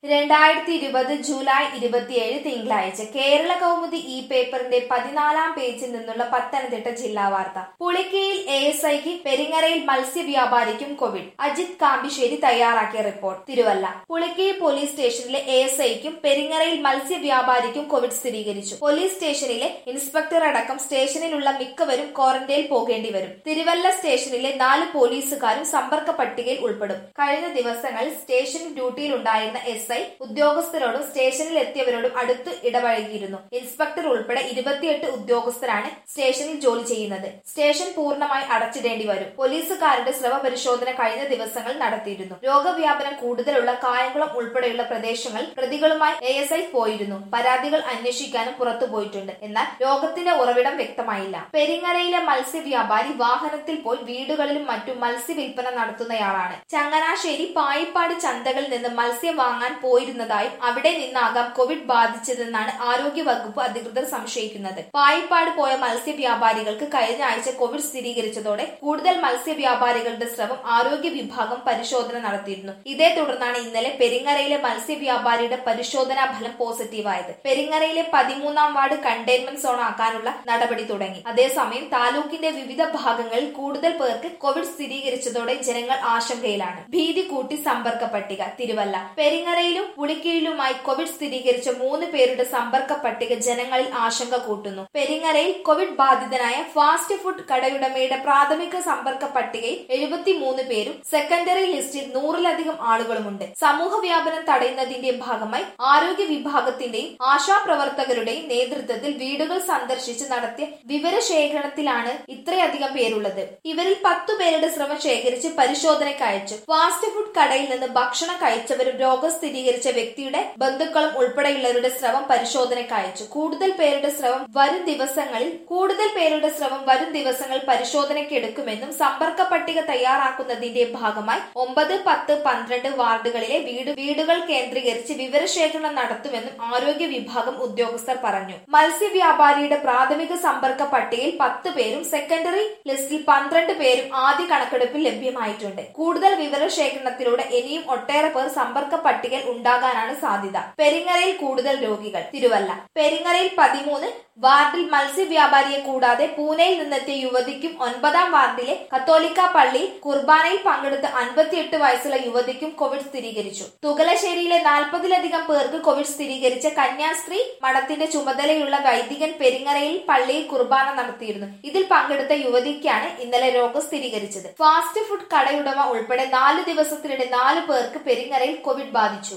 രണ്ടായിരത്തി ഇരുപത് ജൂലൈ ഇരുപത്തിയേഴ് തിങ്കളാഴ്ച കേരള കൗമുദി ഇ പേപ്പറിന്റെ പതിനാലാം പേജിൽ നിന്നുള്ള പത്തനംതിട്ട ജില്ലാ വാർത്ത പുളിക്കയിൽ എ എസ് ഐക്ക് പെരിങ്ങരയിൽ മത്സ്യവ്യാപാരിക്കും കോവിഡ് അജിത് കാമ്പിശ്ശേരി തയ്യാറാക്കിയ റിപ്പോർട്ട് തിരുവല്ല പുളിക്കയിൽ പോലീസ് സ്റ്റേഷനിലെ എ എസ് ഐക്കും പെരിങ്ങരയിൽ മത്സ്യവ്യാപാരിക്കും കോവിഡ് സ്ഥിരീകരിച്ചു പോലീസ് സ്റ്റേഷനിലെ ഇൻസ്പെക്ടർ അടക്കം സ്റ്റേഷനിലുള്ള മിക്കവരും ക്വാറന്റൈനിൽ പോകേണ്ടി വരും തിരുവല്ല സ്റ്റേഷനിലെ നാല് പോലീസുകാരും സമ്പർക്ക പട്ടികയിൽ ഉൾപ്പെടും കഴിഞ്ഞ ദിവസങ്ങളിൽ സ്റ്റേഷനിൽ ഡ്യൂട്ടിയിലുണ്ടായിരുന്ന എസ് ഐ ഉദ്യോഗസ്ഥരോടും സ്റ്റേഷനിൽ എത്തിയവരോടും അടുത്ത് ഇടപഴകിയിരുന്നു ഇൻസ്പെക്ടർ ഉൾപ്പെടെ ഇരുപത്തിയെട്ട് ഉദ്യോഗസ്ഥരാണ് സ്റ്റേഷനിൽ ജോലി ചെയ്യുന്നത് സ്റ്റേഷൻ പൂർണ്ണമായി അടച്ചിടേണ്ടി വരും പോലീസുകാരുടെ സ്രവ പരിശോധന കഴിഞ്ഞ ദിവസങ്ങളിൽ നടത്തിയിരുന്നു രോഗവ്യാപനം കൂടുതലുള്ള കായംകുളം ഉൾപ്പെടെയുള്ള പ്രദേശങ്ങളിൽ പ്രതികളുമായി എ എസ് ഐ പോയിരുന്നു പരാതികൾ അന്വേഷിക്കാനും പുറത്തു പോയിട്ടുണ്ട് എന്നാൽ രോഗത്തിന്റെ ഉറവിടം വ്യക്തമായില്ല പെരിങ്ങരയിലെ മത്സ്യവ്യാപാരി വാഹനത്തിൽ പോയി വീടുകളിലും മറ്റും മത്സ്യവില്പന നടത്തുന്നയാളാണ് ചങ്ങനാശ്ശേരി പായിപ്പാട് ചന്തകളിൽ നിന്ന് മത്സ്യം വാങ്ങാൻ പോയിരുന്നതായും അവിടെ നിന്നാകാം കോവിഡ് ബാധിച്ചതെന്നാണ് ആരോഗ്യ വകുപ്പ് അധികൃതർ സംശയിക്കുന്നത് പായിപ്പാട് പോയ മത്സ്യവ്യാപാരികൾക്ക് കഴിഞ്ഞ ആഴ്ച കോവിഡ് സ്ഥിരീകരിച്ചതോടെ കൂടുതൽ മത്സ്യവ്യാപാരികളുടെ സ്രവം ആരോഗ്യ വിഭാഗം പരിശോധന നടത്തിയിരുന്നു ഇതേ തുടർന്നാണ് ഇന്നലെ പെരിങ്ങരയിലെ മത്സ്യവ്യാപാരിയുടെ പരിശോധനാ ഫലം പോസിറ്റീവായത് പെരിങ്ങരയിലെ പതിമൂന്നാം വാർഡ് കണ്ടെയ്ൻമെന്റ് സോൺ ആക്കാനുള്ള നടപടി തുടങ്ങി അതേസമയം താലൂക്കിന്റെ വിവിധ ഭാഗങ്ങളിൽ കൂടുതൽ പേർക്ക് കോവിഡ് സ്ഥിരീകരിച്ചതോടെ ജനങ്ങൾ ആശങ്കയിലാണ് ഭീതി കൂട്ടി സമ്പർക്ക പട്ടിക തിരുവല്ല പെരിങ്ങരയിലും പുളിക്കീഴിലുമായി കോവിഡ് സ്ഥിരീകരിച്ച മൂന്ന് പേരുടെ സമ്പർക്ക പട്ടിക ജനങ്ങളിൽ ആശങ്ക കൂട്ടുന്നു പെരിങ്ങരയിൽ കോവിഡ് ബാധിതനായ ഫാസ്റ്റ് ഫുഡ് കടയുടമയുടെ പ്രാഥമിക സമ്പർക്ക പട്ടികയിൽ എഴുപത്തിമൂന്ന് പേരും സെക്കൻഡറി ലിസ്റ്റിൽ നൂറിലധികം ആളുകളുമുണ്ട് സമൂഹ വ്യാപനം തടയുന്നതിന്റെ ഭാഗമായി ആരോഗ്യ വിഭാഗത്തിന്റെയും ആശാപ്രവർത്തകരുടെയും നേതൃത്വത്തിൽ വീടുകൾ സന്ദർശിച്ച് നടത്തിയ വിവരശേഖരണത്തിലാണ് ഇത്രയധികം പേരുള്ളത് ഇവരിൽ പത്തു പേരുടെ ശ്രമം ശേഖരിച്ച് പരിശോധനയ്ക്ക് അയച്ചു ഫാസ്റ്റ് ഫുഡ് കടയിൽ നിന്ന് ഭക്ഷണം കഴിച്ചവരും രോഗം സ്ഥിരീകരിച്ച വ്യക്തിയുടെ ബന്ധുക്കളും ഉൾപ്പെടെയുള്ളവരുടെ സ്രവം പരിശോധനയ്ക്ക് അയച്ചു കൂടുതൽ പേരുടെ സ്രവം വരും ദിവസങ്ങളിൽ കൂടുതൽ പേരുടെ സ്രവം വരും ദിവസങ്ങളിൽ പരിശോധനയ്ക്ക് എടുക്കുമെന്നും സമ്പർക്ക പട്ടിക തയ്യാറാക്കുന്നതിന്റെ ഭാഗമായി ഒമ്പത് പത്ത് പന്ത്രണ്ട് വാർഡുകളിലെ വീട് വീടുകൾ കേന്ദ്രീകരിച്ച് വിവരശേഖരണം നടത്തുമെന്നും ആരോഗ്യ വിഭാഗം ഉദ്യോഗസ്ഥർ പറഞ്ഞു മത്സ്യവ്യാപാരിയുടെ പ്രാഥമിക സമ്പർക്ക പട്ടികയിൽ പത്ത് പേരും സെക്കൻഡറി ലിസ്റ്റിൽ പന്ത്രണ്ട് പേരും ആദ്യ കണക്കെടുപ്പിൽ ലഭ്യമായിട്ടുണ്ട് കൂടുതൽ വിവരശേഖരണത്തിലൂടെ ഇനിയും ഒട്ടേറെ പേർ സമ്പർക്ക പട്ടികയിൽ ഉണ്ടാകാനാണ് സാധ്യത പെരിങ്ങരയിൽ കൂടുതൽ രോഗികൾ തിരുവല്ല പെരിങ്ങരയിൽ പതിമൂന്ന് വാർഡിൽ മത്സ്യവ്യാപാരിയെ കൂടാതെ പൂനെയിൽ നിന്നെത്തിയ യുവതിക്കും ഒൻപതാം വാർഡിലെ കത്തോലിക്ക പള്ളിയിൽ കുർബാനയിൽ പങ്കെടുത്ത അൻപത്തിയെട്ട് വയസ്സുള്ള യുവതിക്കും കോവിഡ് സ്ഥിരീകരിച്ചു തുകലശ്ശേരിയിലെ നാൽപ്പതിലധികം പേർക്ക് കോവിഡ് സ്ഥിരീകരിച്ച കന്യാസ്ത്രീ മഠത്തിന്റെ ചുമതലയുള്ള വൈദികൻ പെരിങ്ങരയിൽ പള്ളിയിൽ കുർബാന നടത്തിയിരുന്നു ഇതിൽ പങ്കെടുത്ത യുവതിക്കാണ് ഇന്നലെ രോഗം സ്ഥിരീകരിച്ചത് ഫാസ്റ്റ് ഫുഡ് കടയുടമ ഉൾപ്പെടെ നാല് ദിവസത്തിനിടെ നാല് പേർക്ക് പെരിങ്ങരയിൽ കോവിഡ് ബാധിച്ചു